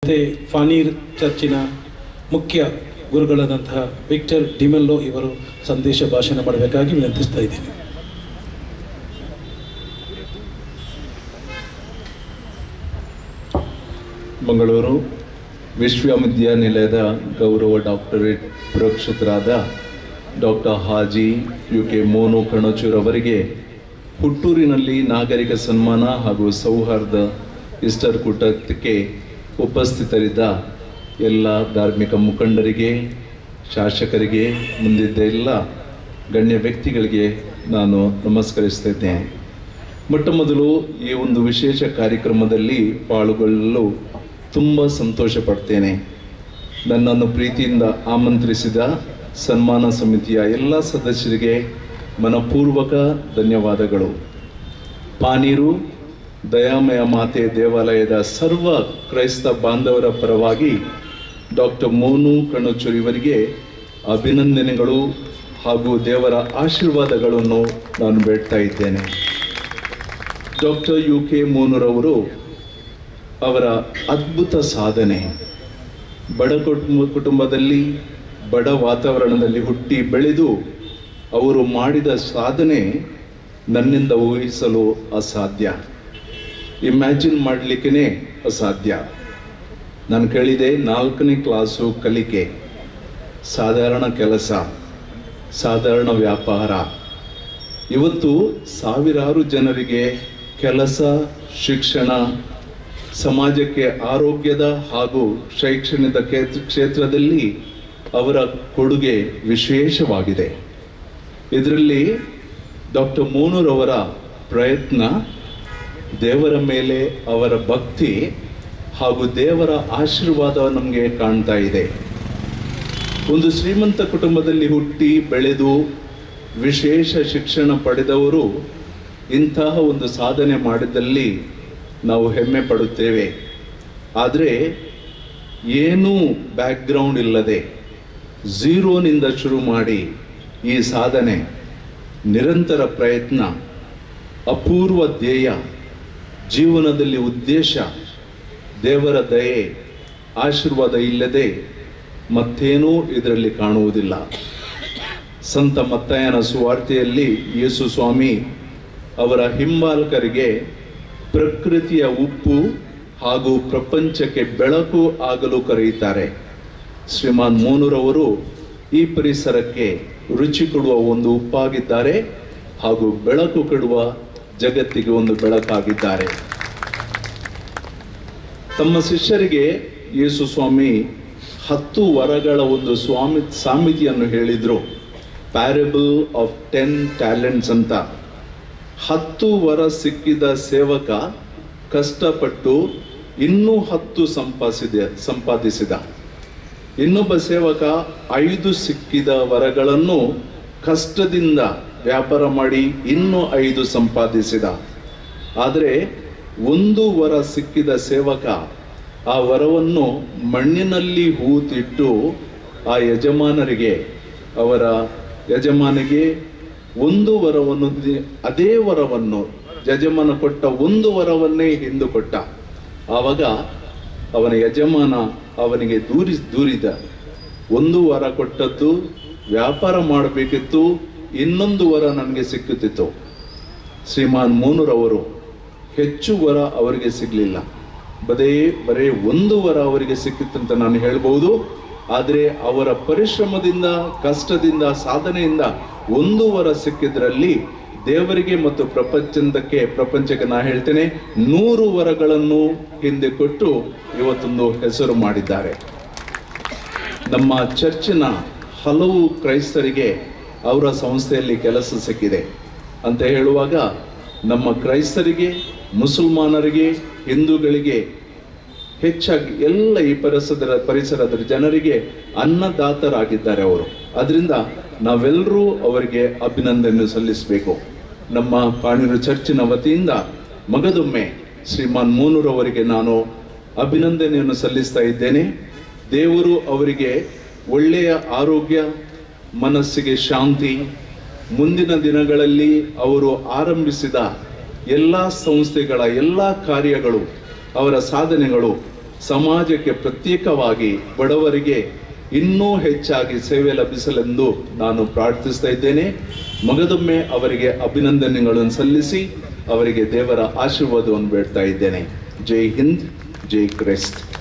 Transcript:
ಮತ್ತೆ ಫಾನೀರ್ ಚರ್ಚಿನ ಮುಖ್ಯ ಗುರುಗಳಾದಂತಹ ವಿಕ್ಟರ್ ಡಿಮೆಲ್ಲೋ ಇವರು ಸಂದೇಶ ಭಾಷಣ ಮಾಡಬೇಕಾಗಿ ವಿನಂತಿಸ್ತಾ ಇದ್ದೀನಿ ಮಂಗಳೂರು ವಿಶ್ವವಿದ್ಯಾನಿಲಯದ ಗೌರವ ಡಾಕ್ಟರೇಟ್ ಪುರಕ್ಷಿತರಾದ doctor Haji U K Monu Kanachur ಅವರಿಗೆ ಹುಟ್ಟೂರಿನಲ್ಲಿ ನಾಗರಿಕ ಸನ್ಮಾನ ಹಾಗೂ ಸೌಹಾರ್ದ ಈಸ್ಟರ್ ಕೂಟಕ್ಕೆ ಉಪಸ್ಥಿತರಿದ್ದ ಎಲ್ಲ ಧಾರ್ಮಿಕ ಮುಖಂಡರಿಗೆ ಶಾಸಕರಿಗೆ ಮುಂದಿದ್ದ ಎಲ್ಲ ಗಣ್ಯ ವ್ಯಕ್ತಿಗಳಿಗೆ ನಾನು ನಮಸ್ಕರಿಸ್ತಿದ್ದೇನೆ ಮೊಟ್ಟ ಮೊದಲು ಈ ಒಂದು ವಿಶೇಷ ಕಾರ್ಯಕ್ರಮದಲ್ಲಿ ಪಾಲ್ಗೊಳ್ಳಲು ತುಂಬ ಸಂತೋಷ ಪಡ್ತೇನೆ ನನ್ನನ್ನು ಪ್ರೀತಿಯಿಂದ ಆಮಂತ್ರಿಸಿದ ಸನ್ಮಾನ ಸಮಿತಿಯ ಎಲ್ಲ ಸದಸ್ಯರಿಗೆ ಮನಪೂರ್ವಕ ಧನ್ಯವಾದಗಳು ಪಾನೀರು ದಯಾಮಯ ಮಾತೆ ದೇವಾಲಯದ ಸರ್ವ ಕ್ರೈಸ್ತ ಬಾಂಧವರ ಪರವಾಗಿ ಡಾಕ್ಟರ್ ಮೋನು ಕಣಚೂರ್ ಇವರಿಗೆ ಅಭಿನಂದನೆಗಳು ಹಾಗೂ ದೇವರ ಆಶೀರ್ವಾದಗಳನ್ನು ನಾನು ಬೇಡ್ತಾ ಇದ್ದೇನೆ ಡಾಕ್ಟರ್ ಯು ಕೆ ಮೋನುರವರು ಅವರ ಅದ್ಭುತ ಸಾಧನೆ ಬಡ ಕುಟುಂಬ ಕುಟುಂಬದಲ್ಲಿ ಬಡ ವಾತಾವರಣದಲ್ಲಿ ಹುಟ್ಟಿ ಬೆಳೆದು ಅವರು ಮಾಡಿದ ಸಾಧನೆ ನನ್ನಿಂದ ಊಹಿಸಲು ಅಸಾಧ್ಯ ಇಮ್ಯಾಜಿನ್ ಮಾಡಲಿಕ್ಕೇ ಅಸಾಧ್ಯ ನಾನು ಕೇಳಿದೆ ನಾಲ್ಕನೇ ಕ್ಲಾಸು ಕಲಿಕೆ ಸಾಧಾರಣ ಕೆಲಸ ಸಾಧಾರಣ ವ್ಯಾಪಾರ ಇವತ್ತು ಸಾವಿರಾರು ಜನರಿಗೆ ಕೆಲಸ ಶಿಕ್ಷಣ ಸಮಾಜಕ್ಕೆ ಆರೋಗ್ಯದ ಹಾಗೂ ಶೈಕ್ಷಣಿಕ ಕ್ಷೇತ್ರ- ಕ್ಷೇತ್ರದಲ್ಲಿ ಅವರ ಕೊಡುಗೆ ವಿಶೇಷವಾಗಿದೆ ಇದರಲ್ಲಿ ಡಾಕ್ಟರ್ ಮೋನೂರವರ ಪ್ರಯತ್ನ ದೇವರ ಮೇಲೆ ಅವರ ಭಕ್ತಿ ಹಾಗೂ ದೇವರ ಆಶೀರ್ವಾದ ನಮಗೆ ಕಾಣ್ತಾ ಇದೆ ಒಂದು ಶ್ರೀಮಂತ ಕುಟುಂಬದಲ್ಲಿ ಹುಟ್ಟಿ ಬೆಳೆದು ವಿಶೇಷ ಶಿಕ್ಷಣ ಪಡೆದವರು ಇಂತಹ ಒಂದು ಸಾಧನೆ ಮಾಡಿದಲ್ಲಿ ನಾವು ಹೆಮ್ಮೆ ಪಡುತ್ತೇವೆ ಆದರೆ ಏನೂ ಬ್ಯಾಕ್ಗ್ರೌಂಡ್ ಇಲ್ಲದೆ ಝೀರೋನಿಂದ ಶುರು ಮಾಡಿ ಈ ಸಾಧನೆ ನಿರಂತರ ಪ್ರಯತ್ನ ಅಪೂರ್ವ ಧ್ಯೇಯ ಜೀವನದಲ್ಲಿ ಉದ್ದೇಶ ದೇವರ ದಯೆ ಆಶೀರ್ವಾದ ಇಲ್ಲದೆ ಮತ್ತೇನೂ ಇದರಲ್ಲಿ ಕಾಣುವುದಿಲ್ಲ ಸಂತ ಮತ್ತಾಯನ ಸುವಾರ್ತೆಯಲ್ಲಿ ಯೇಸು ಸ್ವಾಮಿ ಅವರ ಹಿಂಬಾಲಕರಿಗೆ ಪ್ರಕೃತಿಯ ಉಪ್ಪು ಹಾಗೂ ಪ್ರಪಂಚಕ್ಕೆ ಬೆಳಕು ಆಗಲು ಕರೆಯುತ್ತಾರೆ ಶ್ರೀಮಾನ್ ಮೋನುರವರು ಈ ಪರಿಸರಕ್ಕೆ ರುಚಿ ಕೊಡುವ ಒಂದು ಉಪ್ಪಾಗಿದ್ದಾರೆ ಹಾಗೂ ಬೆಳಕು ಕೊಡುವ ಜಗತ್ತಿಗೆ ಒಂದು ಬೆಳಕಾಗಿದ್ದಾರೆ ತಮ್ಮ ಶಿಷ್ಯರಿಗೆ ಯೇಸು ಸ್ವಾಮಿ ಹತ್ತು ವರಗಳ ಒಂದು ಸ್ವಾಮಿ ಸಾಮಿತಿಯನ್ನು ಹೇಳಿದ್ರು ಪ್ಯಾರಬಲ್ ಆಫ್ ಟೆನ್ ಟ್ಯಾಲೆಂಟ್ಸ್ ಅಂತ ಹತ್ತು ವರ ಸಿಕ್ಕಿದ ಸೇವಕ ಕಷ್ಟಪಟ್ಟು ಇನ್ನೂ ಹತ್ತು ಸಂಪಾದಿಸಿದ ಸಂಪಾದಿಸಿದ ಇನ್ನೊಬ್ಬ ಸೇವಕ ಐದು ಸಿಕ್ಕಿದ ವರಗಳನ್ನು ಕಷ್ಟದಿಂದ ವ್ಯಾಪಾರ ಮಾಡಿ ಇನ್ನೂ ಐದು ಸಂಪಾದಿಸಿದ ಆದರೆ ಒಂದು ವರ ಸಿಕ್ಕಿದ ಸೇವಕ ಆ ವರವನ್ನು ಮಣ್ಣಿನಲ್ಲಿ ಹೂತಿಟ್ಟು ಆ ಯಜಮಾನರಿಗೆ ಅವರ ಯಜಮಾನಿಗೆ ಒಂದು ವರವನ್ನು ದಿ- ಅದೇ ವರವನ್ನು ಯಜಮಾನ ಕೊಟ್ಟ ಒಂದು ವರವನ್ನೇ ಹಿಂದು ಕೊಟ್ಟ ಆವಾಗ ಅವನ ಯಜಮಾನ ಅವನಿಗೆ ದೂರಿ ದೂರಿದ ಒಂದು ವರ ಕೊಟ್ಟದ್ದು ವ್ಯಾಪಾರ ಮಾಡಬೇಕಿತ್ತು ಇನ್ನೊಂದು ವರ ನನಗೆ ಸಿಕ್ಕುತ್ತಿತ್ತು ಶ್ರೀಮಾನ್ ಮೋನುರವರು ಹೆಚ್ಚು ವರ ಅವರಿಗೆ ಸಿಗಲಿಲ್ಲ ಬದೇ ಬರೇ ಒಂದು ವರ ಅವರಿಗೆ ಸಿಕ್ಕಿತ್ತಂತ ನಾನು ಹೇಳ್ಬೋದು ಆದರೆ ಅವರ ಪರಿಶ್ರಮದಿಂದ ಕಷ್ಟದಿಂದ ಸಾಧನೆಯಿಂದ ಒಂದು ವರ ಸಿಕ್ಕಿದ್ರಲ್ಲಿ ದೇವರಿಗೆ ಮತ್ತು ಪ್ರಪಂಚಕ್ಕೆ ಪ್ರಪಂಚಕ್ಕೆ ನಾ ಹೇಳ್ತೇನೆ ನೂರು ವರಗಳನ್ನು ಹಿಂದೆ ಕೊಟ್ಟು ಇವತ್ತೊಂದು ಹೆಸರು ಮಾಡಿದ್ದಾರೆ ನಮ್ಮ ಚರ್ಚಿನ ಹಲವು ಕ್ರೈಸ್ತರಿಗೆ ಅವರ ಸಂಸ್ಥೆಯಲ್ಲಿ ಕೆಲಸ ಸಿಕ್ಕಿದೆ ಅಂತ ಹೇಳುವಾಗ ನಮ್ಮ ಕ್ರೈಸ್ತರಿಗೆ ಮುಸಲ್ಮಾನರಿಗೆ ಹಿಂದೂಗಳಿಗೆ ಹೆಚ್ಚಾಗಿ ಎಲ್ಲ ಈ ಪರಿಸರದ ಪರಿಸರದ ಜನರಿಗೆ ಅನ್ನದಾತರಾಗಿದ್ದಾರೆ ಅವರು ಅದರಿಂದ ನಾವೆಲ್ಲರೂ ಅವರಿಗೆ ಅಭಿನಂದನೆ ಸಲ್ಲಿಸಬೇಕು ನಮ್ಮ ಪಾಣಿರು ಚರ್ಚಿನ ವತಿಯಿಂದ ಮಗದೊಮ್ಮೆ ಶ್ರೀಮಾನ್ ಮೋನೂರವರಿಗೆ ನಾನು ಅಭಿನಂದನೆಯನ್ನು ಸಲ್ಲಿಸ್ತಾ ಇದ್ದೇನೆ ದೇವರು ಅವರಿಗೆ ಒಳ್ಳೆಯ ಆರೋಗ್ಯ ಮನಸ್ಸಿಗೆ ಶಾಂತಿ ಮುಂದಿನ ದಿನಗಳಲ್ಲಿ ಅವರು ಆರಂಭಿಸಿದ ಎಲ್ಲ ಸಂಸ್ಥೆಗಳ ಎಲ್ಲ ಕಾರ್ಯಗಳು ಅವರ ಸಾಧನೆಗಳು ಸಮಾಜಕ್ಕೆ ಪ್ರತ್ಯೇಕವಾಗಿ ಬಡವರಿಗೆ ಇನ್ನೂ ಹೆಚ್ಚಾಗಿ ಸೇವೆ ಲಭಿಸಲೆಂದು ನಾನು ಪ್ರಾರ್ಥಿಸ್ತಾ ಇದ್ದೇನೆ ಮಗದೊಮ್ಮೆ ಅವರಿಗೆ ಅಭಿನಂದನೆಗಳನ್ನು ಸಲ್ಲಿಸಿ ಅವರಿಗೆ ದೇವರ ಆಶೀರ್ವಾದವನ್ನು ಬೇಡ್ತಾ ಇದ್ದೇನೆ ಜೈ ಹಿಂದ್ ಜೈ ಕ್ರೈಸ್ಟ್